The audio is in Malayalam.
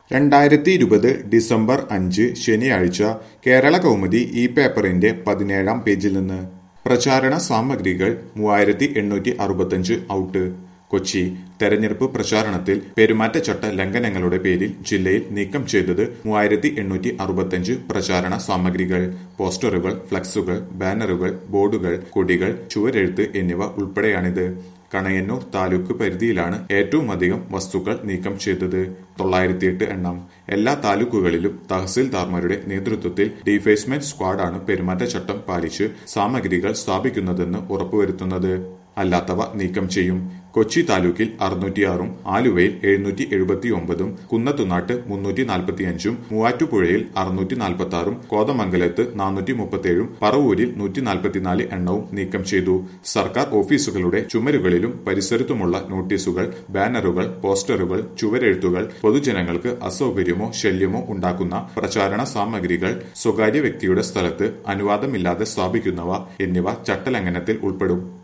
രണ്ടായിരത്തി ഇരുപത് ഡിസംബർ അഞ്ച് ശനിയാഴ്ച കേരള കൗമുദി ഈ പേപ്പറിന്റെ പതിനേഴാം പേജിൽ നിന്ന് പ്രചാരണ സാമഗ്രികൾ മൂവായിരത്തി എണ്ണൂറ്റി അറുപത്തഞ്ച് ഔട്ട് കൊച്ചി തെരഞ്ഞെടുപ്പ് പ്രചാരണത്തിൽ പെരുമാറ്റച്ചട്ട ലംഘനങ്ങളുടെ പേരിൽ ജില്ലയിൽ നീക്കം ചെയ്തത് മൂവായിരത്തി എണ്ണൂറ്റി അറുപത്തഞ്ച് പ്രചാരണ സാമഗ്രികൾ പോസ്റ്ററുകൾ ഫ്ലക്സുകൾ ബാനറുകൾ ബോർഡുകൾ കൊടികൾ ചുവരെഴുത്ത് എന്നിവ ഉൾപ്പെടെയാണിത് കണയന്നൂർ താലൂക്ക് പരിധിയിലാണ് ഏറ്റവും അധികം വസ്തുക്കൾ നീക്കം ചെയ്തത് തൊള്ളായിരത്തി എട്ട് എണ്ണം എല്ലാ താലൂക്കുകളിലും തഹസിൽദാർമാരുടെ നേതൃത്വത്തിൽ ഡിഫേസ്മെന്റ് സ്ക്വാഡാണ് പെരുമാറ്റച്ചട്ടം പാലിച്ച് സാമഗ്രികൾ സ്ഥാപിക്കുന്നതെന്ന് ഉറപ്പുവരുത്തുന്നത് അല്ലാത്തവ നീക്കം ചെയ്യും കൊച്ചി താലൂക്കിൽ അറുന്നൂറ്റിയാറും ആലുവയിൽ എഴുന്നൂറ്റി എഴുപത്തി ഒമ്പതും കുന്നത്തുനാട്ട് മുന്നൂറ്റി നാൽപ്പത്തിയഞ്ചും മൂവാറ്റുപുഴയിൽ അറുന്നൂറ്റി നാൽപ്പത്തി ആറും കോതമംഗലത്ത് നാനൂറ്റി മുപ്പത്തിയേഴും പറവൂരിൽ നൂറ്റി നാൽപ്പത്തിനാല് എണ്ണവും നീക്കം ചെയ്തു സർക്കാർ ഓഫീസുകളുടെ ചുമരുകളിലും പരിസരത്തുമുള്ള നോട്ടീസുകൾ ബാനറുകൾ പോസ്റ്ററുകൾ ചുവരെഴുത്തുകൾ പൊതുജനങ്ങൾക്ക് അസൗകര്യമോ ശല്യമോ ഉണ്ടാക്കുന്ന പ്രചാരണ സാമഗ്രികൾ സ്വകാര്യ വ്യക്തിയുടെ സ്ഥലത്ത് അനുവാദമില്ലാതെ സ്ഥാപിക്കുന്നവ എന്നിവ ചട്ടലംഘനത്തിൽ ഉൾപ്പെടും